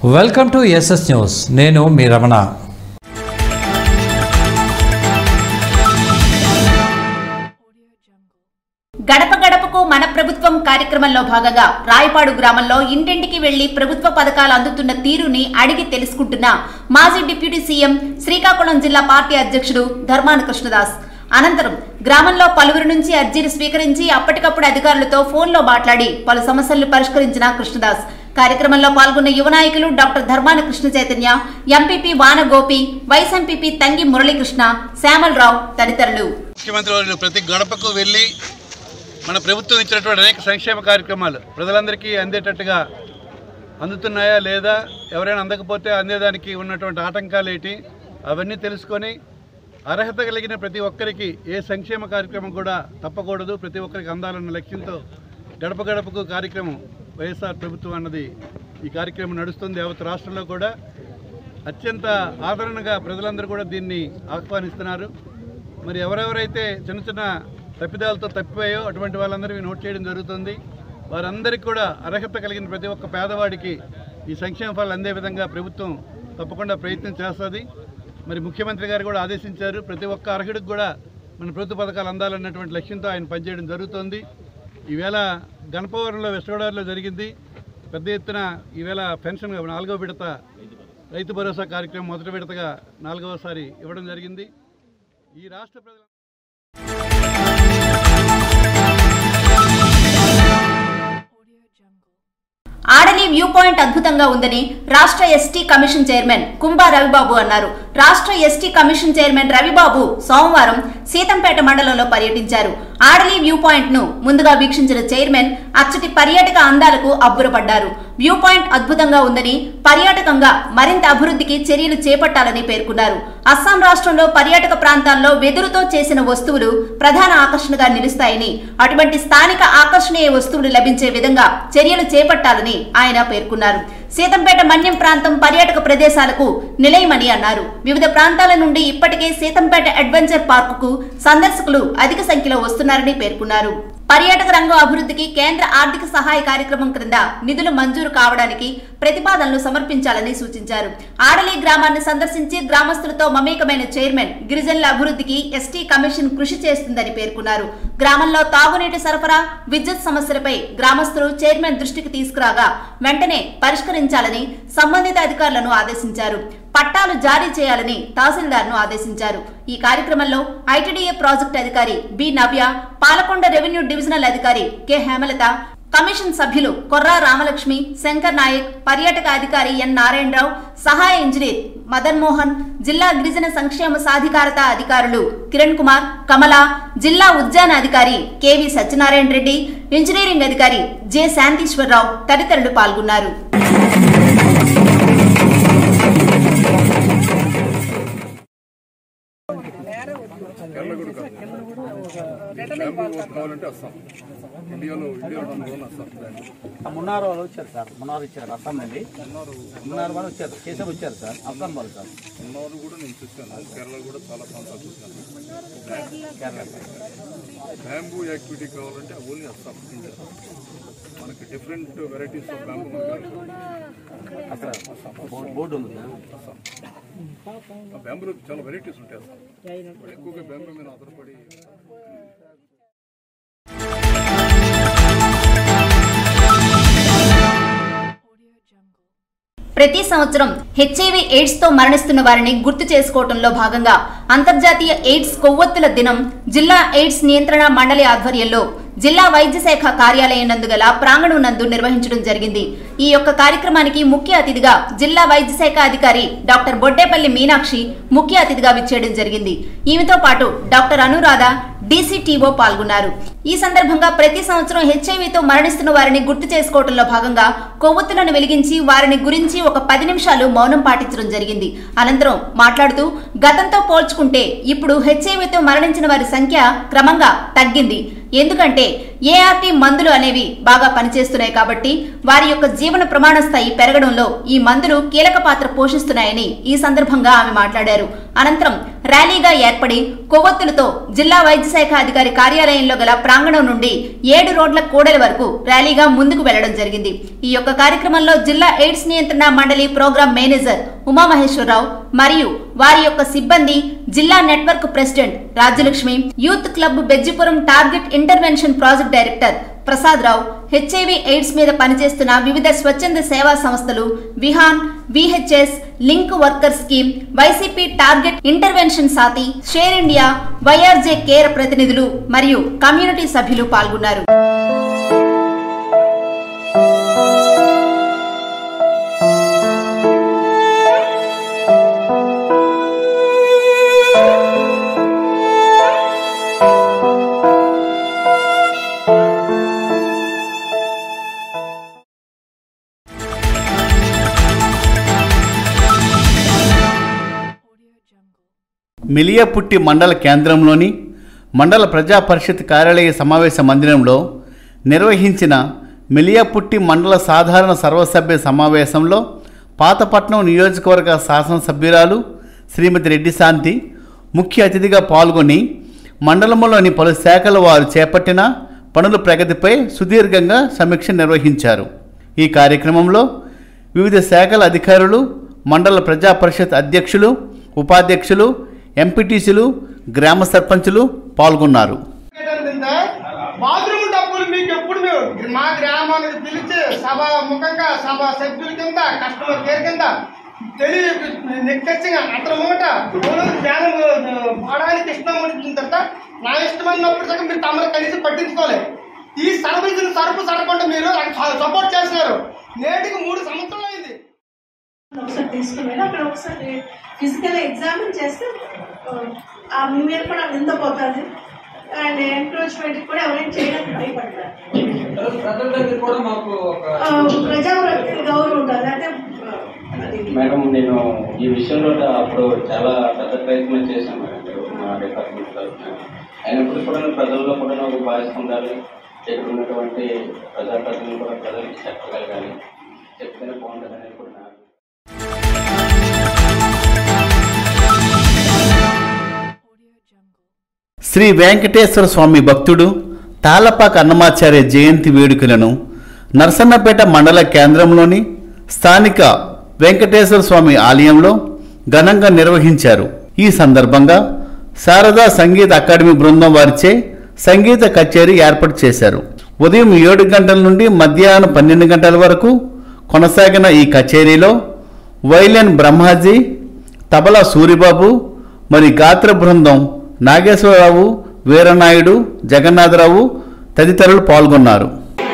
Welcome to SS news నేను మీ రమణ గడప గడపకు మన ప్రభుత్వం కార్యక్రమంలో భాగంగా రాయపాడు గ్రామంలో ఇంటింటికి వెళ్లి ప్రభుత్వ పథకాలు అందుతున్న తీరుని అడిగి తెలుసుకుంటున్న మాజీ డిప్యూటీ సీఎం శ్రీకాకుళం జిల్లా పార్టీ అధ్యక్షుడు ధర్మాన కృష్ణదాస్ అనంతరం గ్రామంలో పలువురు నుంచి అర్జీలు స్వీకరించి అప్పటికప్పుడు అధికారులతో ఫోన్లో మాట్లాడి పలు సమస్యలను పరిష్కరించిన కృష్ణదాస్ కార్యక్రమంలో పాల్గొన్న యువ నాయకులు doctor Dharmana Krishna Chaitanya MPP Vana Gopi vice MPP Tangi Muralikrishna Shyamalarao తదితరులు ముఖ్యమంత్రి వర్యులు ప్రతి గడపకు వెళ్ళి మన ప్రభుత్వం ఇచ్చినటువంటి అనేక సంక్షేమ కార్యక్రమాలు ప్రజలందరికీ అందేటట్టుగా అందుతున్నాయా లేదా ఎవరైనా అందకపోతే అందేదానికి ఉన్నటువంటి ఆటంకాలు ఏంటి అవన్నీ తెలుసుకొని అర్హత కలిగిన ప్రతి ఒక్కరికి ఏ సంక్షేమ కార్యక్రమం కూడా తప్పకూడదు ప్రతి ఒక్కరికి అందాలన్న లక్ష్యంతో గడప గడపకు కార్యక్రమం వైఎస్ఆర్ ప్రభుత్వం అన్నది ఈ కార్యక్రమం నడుస్తుంది యావత్ రాష్ట్రంలో కూడా అత్యంత ఆదరణగా ప్రజలందరూ కూడా దీన్ని ఆహ్వానిస్తున్నారు మరి ఎవరెవరైతే చిన్న చిన్న తప్పిదాలతో తప్పిపోయో అటువంటి వాళ్ళందరికీ నోట్ చేయడం జరుగుతుంది వారందరికీ కూడా అర్హత కలిగిన ప్రతి ఒక్క పేదవాడికి ఈ సంక్షేమ ఫలాలు అందే విధంగా ప్రభుత్వం తప్పకుండా ప్రయత్నం చేస్తుంది మరి ముఖ్యమంత్రి గారు కూడా ఆదేశించారు ప్రతి ఒక్క అర్హుడికి కూడా మన ప్రభుత్వ పథకాలు అందాలన్నటువంటి లక్ష్యంతో ఆయన పనిచేయడం జరుగుతోంది ఈవేళ గణపవరంలో వెస్ట్ గోదావరిలో జరిగింది పెద్ద ఎత్తున ఈవేళ పెన్షన్ నాలుగో విడత రైతు భరోసా కార్యక్రమం మొదటి విడతగా నాలుగవసారి ఇవ్వడం జరిగింది ఈ రాష్ట్ర ప్రజల ఆడలి వ్యూ పాయింట్ అద్భుతంగా ఉందని రాష్ట్ర ST commission chairman Kumbha Ravibabu అన్నారు రాష్ట్ర ఎస్టీ కమిషన్ చైర్మన్ రవిబాబు సోమవారం సీతంపేట మండలంలో పర్యటించారు ఆడలి వ్యూ పాయింట్ ను ముందుగా వీక్షించిన చైర్మన్ అచ్చటి పర్యాటక అందాలకు అబ్బురపడ్డారు వ్యూ పాయింట్ అద్భుతంగా ఉందని పర్యాటకంగా మరింత అభివృద్ధికి చర్యలు చేపట్టాలని పేర్కొన్నారు అస్సాం రాష్ట్రంలో పర్యాటక ప్రాంతాల్లో వెదురుతో చేసిన వస్తువులు ప్రధాన ఆకర్షణగా నిలుస్తాయని అటువంటి స్థానిక ఆకర్షణీయ వస్తువులు లభించే విధంగా చర్యలు చేపట్టాలని ఆయన పేర్కొన్నారు సీతంపేట మన్యం ప్రాంతం పర్యాటక ప్రదేశాలకు నిలయమని అన్నారు వివిధ ప్రాంతాల నుండి ఇప్పటికే సీతంపేట అడ్వెంచర్ పార్కుకు సందర్శకులు అధిక సంఖ్యలో వస్తున్నారని పేర్కొన్నారు పర్యాటక రంగం అభివృద్ధికి కేంద్ర ఆర్థిక సహాయ కార్యక్రమం క్రింద నిధులు మంజూరు కావడానికి ప్రతిపాదనలు సమర్పించాలని సూచించారు ఆడలి గ్రామాన్ని సందర్శించి గ్రామస్తులతో మమేకమైన చైర్మన్ గిరిజనుల అభివృద్ధికి ఎస్టీ కమిషన్ కృషి చేస్తుందని పేర్కొన్నారు గ్రామంలో తాగునీటి సరఫరా విద్యుత్ సమస్యలపై గ్రామస్తులు చైర్మన్ దృష్టికి తీసుకురాగా వెంటనే పరిష్కరించాలని సంబంధిత అధికారులను ఆదేశించారు పట్టాలు జారీ చేయాలని తహసీల్దార్ను ఆదేశించారు ఈ కార్యక్రమంలో ఐటీడీఏ ప్రాజెక్టు అధికారి B Navya Palakonda revenue divisional అధికారి కె హేమలత కమిషన్ సభ్యులు కొర్రా రామలక్ష్మి శంకర్ నాయక్ పర్యాటక అధికారి ఎన్ నారాయణరావు సహాయ ఇంజనీర్ మదన్ మోహన్ జిల్లా గిరిజన సంక్షేమ సాధికారత అధికారులు కిరణ్ కుమార్ కమల జిల్లా ఉద్యాన అధికారి కెవి సత్యనారాయణ రెడ్డి ఇంజనీరింగ్ అధికారి జె శాంతీశ్వరరావు తదితరులు పాల్గొన్నారు కావాలంటే వస్తాం ఇండియాలో ఇండియాలో ఉన్న వస్తాం మున్నార్ వాళ్ళు వచ్చారు సార్ మున్నార్ ఇచ్చారు అస్సాం నుండి మున్నార్ వాళ్ళు వచ్చారు కేసీఆర్ వచ్చారు సార్ అస్సాం వాళ్ళు సార్ ఉన్నవారు కూడా నేను చూస్తాను కేరళ కూడా చాలా ప్రాంతాలు చూస్తాను కేరళ బ్యాంబూ యాక్టివిటీ కావాలంటే ఓన్లీ వస్తాం మనకి డిఫరెంట్ వెరైటీస్ ఆఫ్ బ్యాంబూ మనకి అక్కడ బోర్డు బోర్డు ఉంది సార్ ఆ బ్యాంబూలో చాలా వెరైటీస్ ఉంటాయి అసలు ఇప్పుడు ఎక్కువగా బ్యాంబూ మీద ఆధారపడి ప్రతి సంవత్సరం హెచ్ఐవి ఎయిడ్స్ తో మరణిస్తున్న వారిని గుర్తు చేసుకోవడంలో భాగంగా అంతర్జాతీయ ఎయిడ్స్ కొవ్వొత్తుల దినం జిల్లా ఎయిడ్స్ నియంత్రణ మండలి ఆధ్వర్యంలో జిల్లా వైద్య శాఖ కార్యాలయం నందు గల ప్రాంగణం నందు నిర్వహించడం జరిగింది ఈ యొక్క కార్యక్రమానికి ముఖ్య అతిథిగా జిల్లా వైద్య శాఖ అధికారి డాక్టర్ బొడ్డేపల్లి మీనాక్షి ముఖ్య అతిథిగా విచ్చేయడం జరిగింది ఈమెతో పాటు డాక్టర్ అనురాధ డీసీటీఓ పాల్గొన్నారు ఈ సందర్భంగా ప్రతి సంవత్సరం హెచ్ఐవితో మరణిస్తున్న వారిని గుర్తు చేసుకోవడంలో భాగంగా కొవ్వొత్తులను వెలిగించి వారిని గురించి ఒక పది నిమిషాలు మౌనం పాటించడం జరిగింది అనంతరం మాట్లాడుతూ గతంతో పోల్చుకుంటే ఇప్పుడు హెచ్ఐవితో మరణించిన వారి సంఖ్య క్రమంగా తగ్గింది ఎందుకంటే ఏఆర్టీ మందులు అనేవి బాగా పనిచేస్తున్నాయి కాబట్టి వారి యొక్క జీవన ప్రమాణ స్థాయి పెరగడంలో ఈ మందులు కీలక పాత్ర పోషిస్తున్నాయని ఈ సందర్భంగా ఆమె మాట్లాడారు అనంతరం ర్యాలీగా ఏర్పడి కొవ్వొత్తులతో జిల్లా వైద్య శాఖ అధికారి కార్యాలయంలో గల ప్రాంగణం నుండి ఏడు రోడ్ల కూడలి వరకు ర్యాలీగా ముందుకు వెళ్లడం జరిగింది ఈ యొక్క కార్యక్రమంలో జిల్లా ఎయిడ్స్ నియంత్రణ మండలి ప్రోగ్రాం మేనేజర్ ఉమామహేశ్వరరావు మరియు వారి యొక్క సిబ్బంది జిల్లా network president Rajyalakshmi youth club Bejjipuram target intervention project director Prasad Rao HIV AIDS మీద పనిచేస్తున్న వివిధ స్వచ్ఛంద సేవా సంస్థలు Vihaan VHS link worker scheme YCP target intervention Saathi share India YRJ care ప్రతినిధులు మరియు కమ్యూనిటీ సభ్యులు పాల్గొన్నారు మిలియపుట్టి మండల కేంద్రంలోని మండల ప్రజా పరిషత్ కార్యాలయ సమావేశ మందిరంలో నిర్వహించిన మిలియపుట్టి మండల సాధారణ సర్వసభ్య సమావేశంలో పాతపట్నం నియోజకవర్గ శాసనసభ్యురాలు శ్రీమతి రెడ్డి శాంతి ముఖ్య అతిథిగా పాల్గొని మండలంలోని పలు శాఖల వారు చేపట్టిన పనుల ప్రగతిపై సుదీర్ఘంగా సమీక్ష నిర్వహించారు ఈ కార్యక్రమంలో వివిధ శాఖల అధికారులు మండల ప్రజా పరిషత్ అధ్యక్షులు ఉపాధ్యక్షులు ఎంపీటీసీలు గ్రామ సర్పంచులు పాల్గొన్నారు బాత్రూమ్ డబ్బులు మీకు ఎప్పుడు మేము మా గ్రామానికి పిలిచి సభ ముఖంగా సభ సభ్యుల కింద కస్టమర్ కేర్ కింద తెలియ నిక్కచ్చిగా అతను ముంగట జ్ఞానం పాడడానికి ఇష్టం అనిపించిన తర్వాత నా ఇష్టమైనప్పుడు సగం మీరు తమరు కలిసి పట్టించుకోవాలి ఈ సర్వీసులు సరుపు సరకుండా మీరు నాకు సపోర్ట్ చేస్తున్నారు నేటికి మూడు సంవత్సరాలు అయింది ఒకసారి తీసుకుని వెళ్ళి అక్కడ ఒకసారి ఫిజికల్ ఎగ్జామిన్ చేస్తే ఆ మీ మీద కూడా నిందపోతుంది అండ్ ఎంక్రోచ్మెంట్ కూడా ఎవరైనా చేయడానికి భయపడతారు ప్రజల దగ్గర కూడా మాకు ఒక ఆ, ప్రజాప్రతినిధి గౌరవం ఉంటుంది అంటే ఆ, అది మేడం నేను ఈ విషయంలో అప్పుడు చాలా పెద్ద ప్రయత్నం చేశాను మేడం మా డిపార్ట్మెంట్ తరఫున అయినప్పుడు కూడా ప్రజల్లో కూడా ఒక బాధ్యత ఉండాలి ఇక్కడ ఉన్నటువంటి ప్రజాప్రతినిధులు కూడా ప్రజలకు చెప్పగలగాలి చెప్తేనే బాగుంటుంది అనేది కూడా నాకు శ్రీ వెంకటేశ్వర స్వామి భక్తుడు తాళపాక అన్నమాచార్య జయంతి వేడుకలను నరసన్నపేట మండల కేంద్రంలోని స్థానిక వెంకటేశ్వర స్వామి ఆలయంలో ఘనంగా నిర్వహించారు ఈ సందర్భంగా శారదా సంగీత అకాడమీ బృందం వారిచే సంగీత కచేరీ ఏర్పాటు చేశారు ఉదయం ఏడు గంటల నుండి మధ్యాహ్నం పన్నెండు గంటల వరకు కొనసాగిన ఈ కచేరీలో వైలెన్ బ్రహ్మాజీ తబలా సూరిబాబు మరి గాత్ర బృందం నాగేశ్వరరావు వీరనాయుడు జగన్నాథరావు తదితరులు పాల్గొన్నారు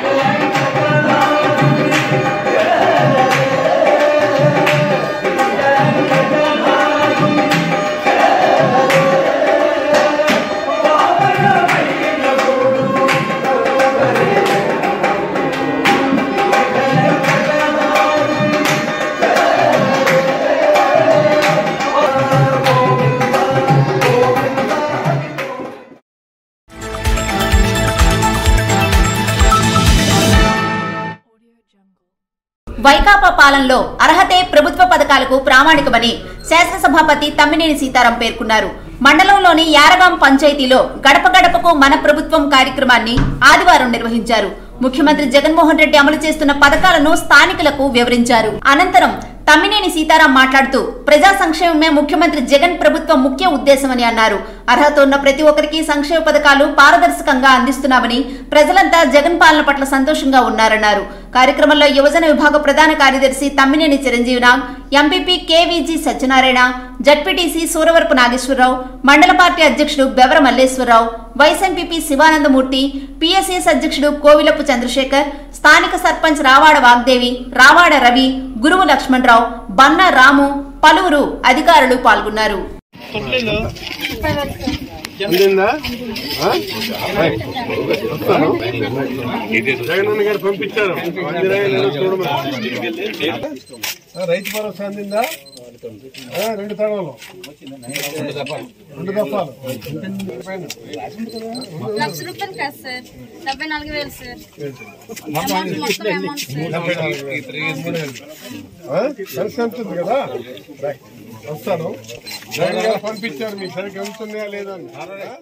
వైకాపా పాలనలో అర్హతే ప్రభుత్వ పథకాలకు ప్రామాణికమని శాసనసభాపతి తమ్మినేని సీతారాం పేర్కొన్నారు మండలంలోని యారగాం పంచాయతీలో గడప గడపకు మన ప్రభుత్వం కార్యక్రమాన్ని ఆదివారం నిర్వహించారు ముఖ్యమంత్రి జగన్మోహన్ రెడ్డి అమలు చేస్తున్న పథకాలను స్థానికులకు వివరించారు అనంతరం తమ్మినేని సీతారాం మాట్లాడుతూ ప్రజా సంక్షేమమే ముఖ్యమంత్రి జగన్ ప్రభుత్వం ముఖ్య ఉద్దేశమని అన్నారు అర్హత ఉన్న ప్రతి ఒక్కరికి సంక్షేమ పథకాలు పారదర్శకంగా అందిస్తున్నామని ప్రజలంతా జగన్ పాలన పట్ల సంతోషంగా ఉన్నారన్నారు కార్యక్రమంలో యువజన విభాగ ప్రధాన కార్యదర్శి Tammineni Chiranjeevi Nag MPP KVG Satyanarayana ZPTC Suravarapu Nageswararao మండల పార్టీ అధ్యక్షుడు Bevara Malleswararao vice MPP Sivanandamurthy PSS అధ్యక్షుడు కోవిలపు చంద్రశేఖర్ స్థానిక సర్పంచ్ రావాడ వాగ్దేవి రావాడ రవి గురువు లక్ష్మణరావు బన్న రాము పలువురు అధికారులు పాల్గొన్నారు అందిందా ఆ? రైట్. వస్తాను జగనన్న గారు పంపించారు అందిరాయో లేదో చూడమని. ఆ, రైతు భరోసా అందిందా రెండు తడవలు రెండు దఫాలు లక్ష రూపాయలు కాదు సార్ డెబ్బై నాలుగు వేలు సార్ మొత్తం అమౌంట్ మొత్తం అమౌంట్ సార్ డెబ్బై నాలుగు వేలు. ఆ? కలిసి ఉంటుంది కదా రైట్. వస్తాను జగన్ గారు పంపించారు మీకు సరిగ్గా వెళ్తున్నాయా లేదా అని. ఆ?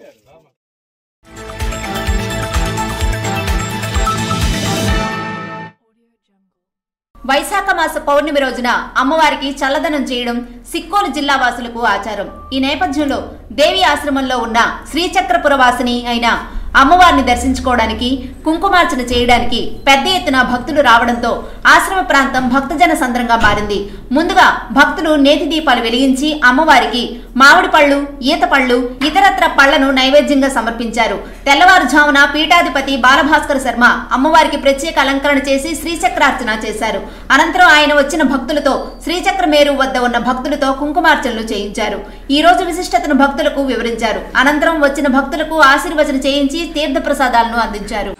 వైశాఖ మాస పౌర్ణమి రోజున అమ్మవారికి చల్లదనం చేయడం సిక్కోలు జిల్లా వాసులకు ఆచారం ఈ నేపథ్యంలో దేవి ఆశ్రమంలో ఉన్న శ్రీచక్రపురవాసిని అయిన అమ్మవారిని దర్శించుకోవడానికి కుంకుమార్చన చేయడానికి పెద్ద ఎత్తున భక్తులు రావడంతో ఆశ్రమ ప్రాంతం భక్తజన సంద్రంగా మారింది ముందుగా భక్తులు నేతి దీపాలు వెలిగించి అమ్మవారికి మామిడి పళ్ళు ఈత పళ్ళు ఇతరత్ర పళ్లను నైవేద్యంగా సమర్పించారు తెల్లవారుజామున పీఠాధిపతి బాలభాస్కర్ శర్మ అమ్మవారికి ప్రత్యేక అలంకరణ చేసి శ్రీచక్రార్చన చేశారు అనంతరం ఆయన వచ్చిన భక్తులతో శ్రీచక్ర మేరు వద్ద ఉన్న భక్తులతో కుంకుమార్చనలు చేయించారు ఈ రోజు విశిష్టతను భక్తులకు వివరించారు అనంతరం వచ్చిన భక్తులకు ఆశీర్వచన చేయించి తీర్థ ప్రసాదాలను అందించారు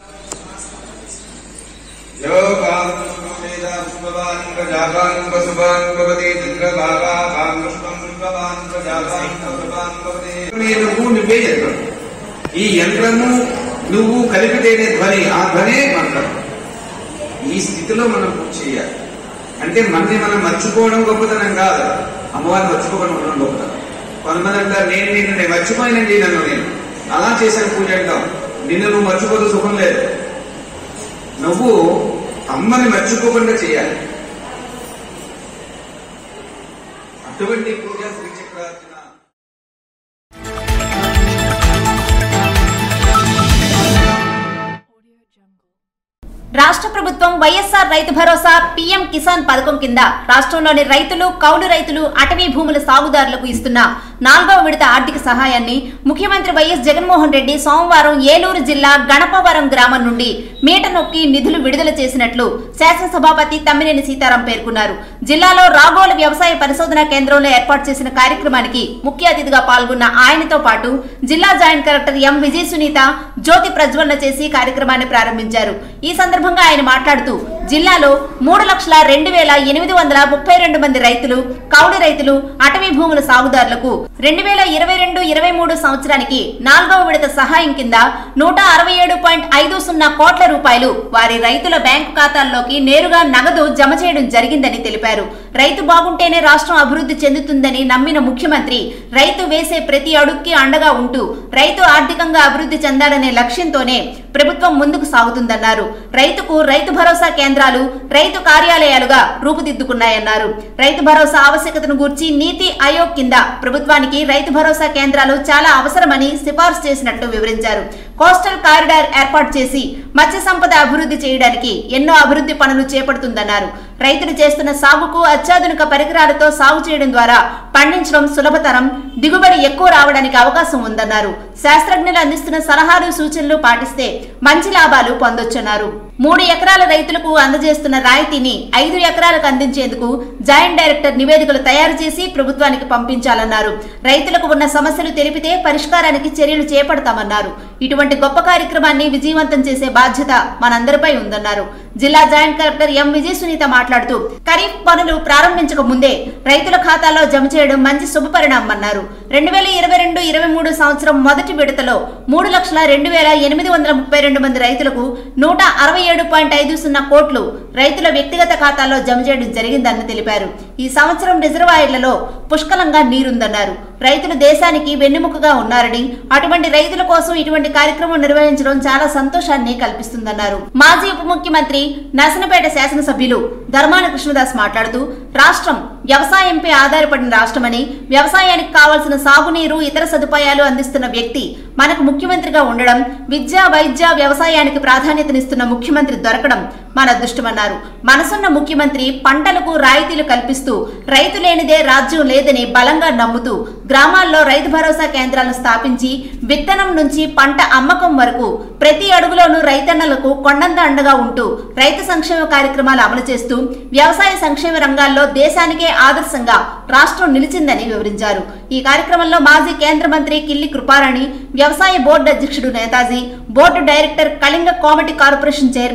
నువ్వు నువ్వే యంత్రం ఈ యంత్రము నువ్వు కలిపితేనే ధ్వని ఆ ధ్వనే మంత్రం ఈ స్థితిలో మనం పూజ చేయాలి అంటే మనని మనం మర్చిపోవడం గొప్పతనం కాదు అమ్మవారిని మర్చిపోవడం ఉండడం గొప్పతనం కొంతమంది అంటారు నేను నిన్ను నేను మర్చిపోయినండి నన్ను నేను అలా చేశాను పూజ అంటాం నిన్ను నువ్వు మర్చిపోతే సుఖం లేదు నువ్వు అమ్మని మర్చిపోకుండా చేయాలి అటువంటి పూజ శ్రీచక్రార్చన రాష్ట్ర ప్రభుత్వం వైఎస్ఆర్ రైతు భరోసా పీఎం కిసాన్ పథకం కింద రాష్ట్రంలోని రైతులు కౌలు రైతులు అటవీ భూముల సాగుదారులకు ఇస్తున్న నాలుగవ విడత ఆర్థిక సహాయాన్ని ముఖ్యమంత్రి వైఎస్ జగన్మోహన్ రెడ్డి సోమవారం ఏలూరు జిల్లా గణపవరం గ్రామం నుండి మీట నొక్కి నిధులు విడుదల చేసినట్లు శాసనసభాపతి తమ్మినేని సీతారాం పేర్కొన్నారు జిల్లాలో రాగోల వ్యవసాయ పరిశోధనా కేంద్రంలో ఏర్పాటు చేసిన కార్యక్రమానికి ముఖ్య అతిథిగా పాల్గొన్న ఆయనతో పాటు జిల్లా joint collector M Vijaya Sunitha జ్యోతి ప్రజ్వలన చేసి కార్యక్రమాన్ని ప్రారంభించారు ఈ సందర్భంగా ఆయన మాట్లాడుతూ జిల్లాలో మూడు లక్షల రెండు వేల ఎనిమిది వందల ముప్పై రెండు మంది రైతులు కౌలు రైతులు అటవీ భూముల సాగుదారులకు రెండు వేల ఇరవై రెండు ఇరవై మూడు సంవత్సరానికి నాలుగవ విడత సహాయం కింద నూట అరవై ఏడు పాయింట్ ఐదు సున్నా కోట్ల రూపాయలు వారి రైతుల బ్యాంకు ఖాతాల్లోకి నేరుగా నగదు జమ చేయడం జరిగిందని తెలిపారు రైతు బాగుంటేనే రాష్ట్రం అభివృద్ధి చెందుతుందని నమ్మిన ముఖ్యమంత్రి రైతు వేసే ప్రతి అడుక్కి అండగా ఉంటూ రైతు ఆర్థికంగా అభివృద్ధి చెందాలనే లక్ష్యంతోనే ప్రభుత్వం ముందుకు సాగుతుందన్నారు రైతుకు రైతు భరోసా కేంద్రాలు రైతు కార్యాలయాలుగా రూపుదిద్దుకున్నాయన్నారు రైతు భరోసా ఆవశ్యకతను గూర్చి నీతి ఆయోగ్ కింద ప్రభుత్వానికి రైతు భరోసా కేంద్రాలు చాలా అవసరమని సిఫార్సు చేసినట్లు వివరించారు కోస్టల్ కారిడార్ ఏర్పాటు చేసి మత్స్య సంపద అభివృద్ధి చేయడానికి ఎన్నో అభివృద్ధి పనులు చేపడుతుందన్నారు రైతులు చేస్తున్న సాగుకు అత్యాధునిక పరికరాలతో సాగు చేయడం ద్వారా పండించడం సులభతరం దిగుబడి ఎక్కువ రావడానికి అవకాశం ఉందన్నారు శాస్త్రజ్ఞులు అందిస్తున్న సలహాలు సూచనలు పాటిస్తే మంచి లాభాలు పొందొచ్చన్నారు మూడు ఎకరాల రైతులకు అందజేస్తున్న రాయితీని ఐదు ఎకరాలకు అందించేందుకు జాయింట్ డైరెక్టర్ నివేదికలు తయారు చేసి ప్రభుత్వానికి పంపించాలన్నారు రైతులకు ఉన్న సమస్యలు తెలిపితే పరిష్కారానికి చర్యలు చేపడతామన్నారు ఇటువంటి గొప్ప కార్యక్రమాన్ని విజయవంతం చేసే బాధ్యత మనందరిపై ఉందన్నారు జిల్లా joint collector M Vijaya Sunitha మాట్లాడుతూ ఖరీఫ్ పనులు ప్రారంభించక ముందే రైతుల ఖాతాలో జమ చేయడం మంచి శుభపరిణామం అన్నారు రెండు వేల ఇరవై రెండు ఇరవై మూడు సంవత్సరం మొదటి విడతలో మూడు లక్షల రెండు వేల ఎనిమిది వందల ముప్పై రెండు మంది రైతులకు నూట అరవై ఏడు పాయింట్ ఐదు సున్నా కోట్లు రైతుల వ్యక్తిగత ఖాతాల్లో జమ చేయడం జరిగిందని తెలిపారు ఈ సంవత్సరం రిజర్వాయర్లలో పుష్కలంగా నీరుందన్నారు రైతులు దేశానికి వెన్నెముకగా ఉన్నారని అటువంటి రైతుల కోసం ఇటువంటి కార్యక్రమం నిర్వహించడం చాలా సంతోషాన్ని కల్పిస్తుందన్నారు మాజీ ఉప ముఖ్యమంత్రి నర్సనపేట శాసనసభ్యులు ధర్మాన కృష్ణదాస్ మాట్లాడుతూ రాష్ట్రం వ్యవసాయంపై ఆధారపడిన రాష్ట్రమని వ్యవసాయానికి కావాల్సిన సాగునీరు ఇతర సదుపాయాలు అందిస్తున్న వ్యక్తి మనకు ముఖ్యమంత్రిగా ఉండడం విద్య వైద్య వ్యవసాయానికి ప్రాధాన్యతనిస్తున్న ముఖ్యమంత్రి దొరకడం మన అదృష్టమన్నారు మనసున్న ముఖ్యమంత్రి పంటలకు రాయితీలు కల్పిస్తూ రైతు లేనిదే రాజ్యం లేదని బలంగా నమ్ముతూ గ్రామాల్లో రైతు భరోసా కేంద్రాలను స్థాపించి విత్తనం నుంచి పంట అమ్మకం వరకు ప్రతి అడుగులోనూ రైతన్నలకు కొండంత అండగా ఉంటూ రైతు సంక్షేమ కార్యక్రమాలు అమలు చేస్తూ వ్యవసాయ సంక్షేమ రంగాల్లో దేశానికే ఆదర్శంగా రాష్ట్రం నిలిచిందని వివరించారు ఈ కార్యక్రమంలో మాజీ కేంద్ర మంత్రి కిల్లి కృపారాణి వ్యవసాయ బోర్డు అధ్యక్షుడు నేతాజీ బోర్డు డైరెక్టర్ కళింగ కామెడీ corporation chairman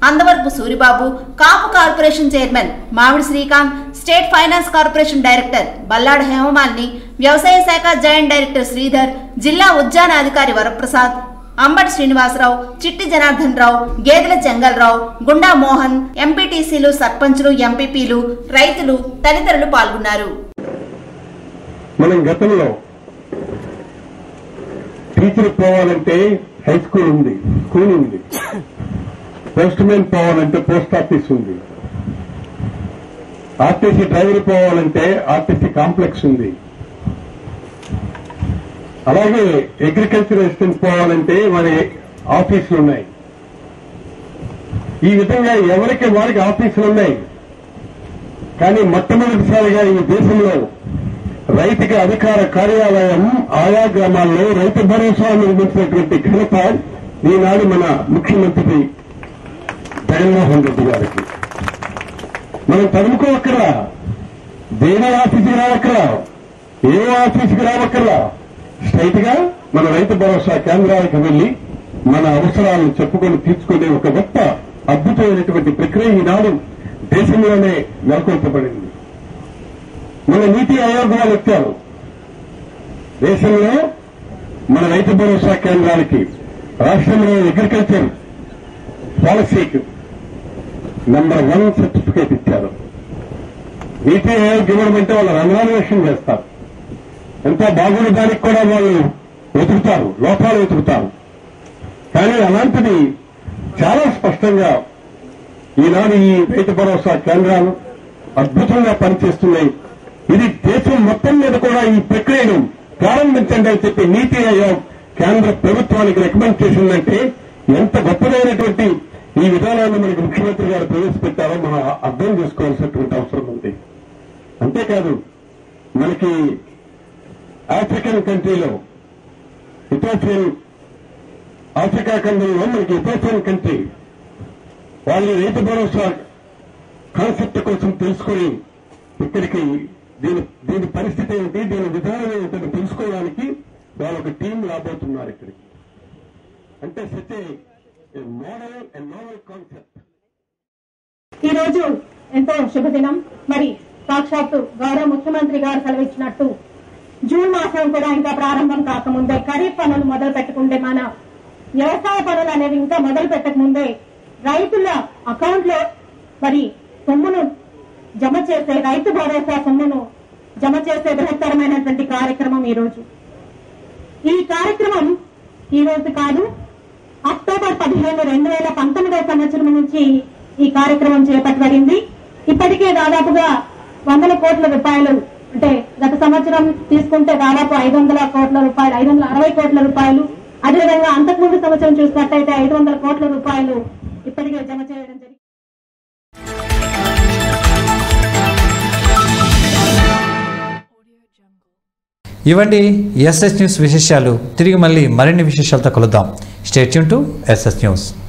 Andavarapu Suribabu Kapu corporation chairman Mamidi Srikanth state finance corporation director Ballada Hemamalini వ్యవసాయ శాఖ జాయింట్ డైరెక్టర్ శ్రీధర్ జిల్లా ఉద్యాన అధికారి వరప్రసాద్ అంబటి శ్రీనివాసరావు చిట్టి జనార్దన్ రావు గేదెల చెంగల్రావు గుండా మోహన్ ఎంపీటీసీలు సర్పంచులు ఎంపీపీలు రైతులు తదితరులు పాల్గొన్నారు మనం గతంలో టీచర్ పోవాలంటే హై స్కూల్ ఉంది స్కూల్ ఉంది పోస్ట్ మ్యాన్ పోవాలంటే పోస్ట్ ఆఫీస్ ఉంది ఆర్టీసీ డ్రైవర్ పోవాలంటే ఆర్టీసీ కాంప్లెక్స్ ఉంది అలాగే అగ్రికల్చర్ అసిస్టెంట్ పోవాలంటే మరి ఆఫీసులు ఉన్నాయి ఈ విధంగా ఎవరికి వారికి ఆఫీసులు ఉన్నాయి కానీ మొట్టమొదటిసారిగా ఈ దేశంలో రైతుకి అధికార కార్యాలయం ఆయా గ్రామాల్లో రైతు భరోసా నిర్మించినటువంటి ఘనత ఈనాడు మన ముఖ్యమంత్రి జగన్మోహన్ రెడ్డి గారికి మనం తరుముకోవక్కరా దేని ఆఫీసుకి రావక్కరా ఏ ఆఫీసుకి రావక్కర్లా స్ట్రైట్ గా మన రైతు భరోసా కేంద్రాలకు వెళ్లి మన అవసరాలను చెప్పుకొని తీర్చుకునే ఒక గొప్ప అద్భుతమైనటువంటి ప్రక్రియ ఈనాడు దేశంలోనే నెలకొల్పబడింది మన నీతి ఆయోగ్ వాళ్ళు వచ్చారు దేశంలో మన రైతు భరోసా కేంద్రాలకి రాష్ట్రంలో అగ్రికల్చర్ పాలసీకి నంబర్ వన్ సర్టిఫికేట్ ఇచ్చారు నీతి ఆయోగ్ ఇవ్వడం అంటే వాళ్ళు రంగాన్వేషణ చేస్తారు ఎంత బాగున్న దానికి కూడా వాళ్ళు వెతుకుతారు లోపాలు వెతుకుతారు కానీ అలాంటిది చాలా స్పష్టంగా ఈనాడు ఈ రైతు భరోసా కేంద్రాలు అద్భుతంగా పనిచేస్తున్నాయి ఇది దేశం మొత్తం మీద కూడా ఈ ప్రక్రియను ప్రారంభించండి అని చెప్పి నీతి ఆయోగ్ కేంద్ర ప్రభుత్వానికి రికమెండ్ చేసిందంటే ఎంత గొప్పదైనటువంటి ఈ విధానాన్ని మనకి ముఖ్యమంత్రి గారు ప్రవేశపెట్టారో మనం అర్థం చేసుకోవాల్సినటువంటి అవసరం ఉంది అంతేకాదు మనకి ఆఫ్రికన్ కంట్రీలో ఇథోపియన్ ఆఫ్రికా ఖండంలో మనకి ఇథోపియన్ కంట్రీ వాళ్ళ రైతు భరోసా కాన్సెప్ట్ కోసం తెలుసుకొని ఇక్కడికి దీని దీని పరిస్థితి ఏంటి దీని విధానం ఏంటని తెలుసుకోవడానికి వాళ్ళు ఒక టీం రాబోతున్నారు ఇక్కడికి అంటే such a model and novel concept ఈ రోజు ఎంతో శుభదినం మరి సాక్షాత్తు గౌరవ ముఖ్యమంత్రి గారు సెలవిచ్చినట్టు జూన్ మాసం కూడా ఇంకా ప్రారంభం కాకముందే ఖరీఫ్ పనులు మొదలు పెట్టుకుంటే మన వ్యవసాయ పనులు అనేవి ఇంకా మొదలు పెట్టకముందే రైతుల అకౌంట్ లో మరి సొమ్మును జమ చేసే రైతు భరోసా సొమ్మును జమ చేసే బృహత్తరమైనటువంటి కార్యక్రమం ఈ రోజు ఈ కార్యక్రమం ఈ రోజు కాదు అక్టోబర్ పదిహేను రెండు వేల పంతొమ్మిదవ సంవత్సరం నుంచి ఈ కార్యక్రమం చేపట్టబడింది ఇప్పటికే దాదాపుగా వందల కోట్ల రూపాయలు అంటే గత సంవత్సరం తీసుకుంటే దాదాపు ఐదు వందల కోట్ల రూపాయలు ఐదు వందల అరవై కోట్ల రూపాయలు అదేవిధంగా అంతకుముందు సంవత్సరం చూసినట్టయితే ఐదు వందల కోట్ల రూపాయలు ఇప్పటికే జమ చేయడం జరిగింది ఇవండి ఎస్ఎస్ న్యూస్ విశేషాలు తిరిగి మళ్ళీ మరిన్ని విశేషాలతో కలుద్దాం స్టేట్యూన్ టు ఎస్ఎస్ న్యూస్